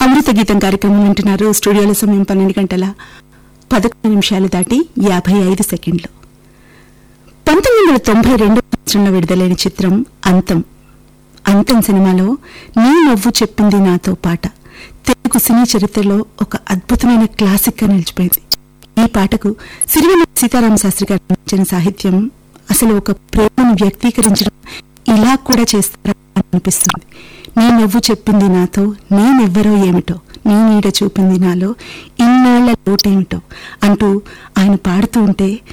అమృత గీతం కార్యక్రమం వింటున్నారు స్టూడియోలో సమయం పన్నెండు గంటల పదకొండు నిమిషాలు దాటి యాభై ఐదు సెకండ్లు పంతొమ్మిది వందల తొంభై రెండో సంవత్సరంలో విడుదలైన చిత్రం అంతం అంతం సినిమాలో నీ నవ్వు చెప్పింది నాతో పాట తెలుగు సినీ చరిత్రలో ఒక అద్భుతమైన క్లాసిక్ గా నిలిచిపోయింది ఈ పాటకు సిరివెల్ల సీతారామ శాస్త్రి గారు అందించిన సాహిత్యం అసలు ఒక ప్రేమను వ్యక్తీకరించడం ఇలా కూడా చేస్తారా అని అనిపిస్తుంది నీ నవ్వు చెప్పింది నాతో నేనెవ్వరో ఏమిటో నీ నీడ చూపింది నాలో ఇన్నాళ్ల లోటేమిటో అంటూ ఆయన పాడుతూ ఉంటే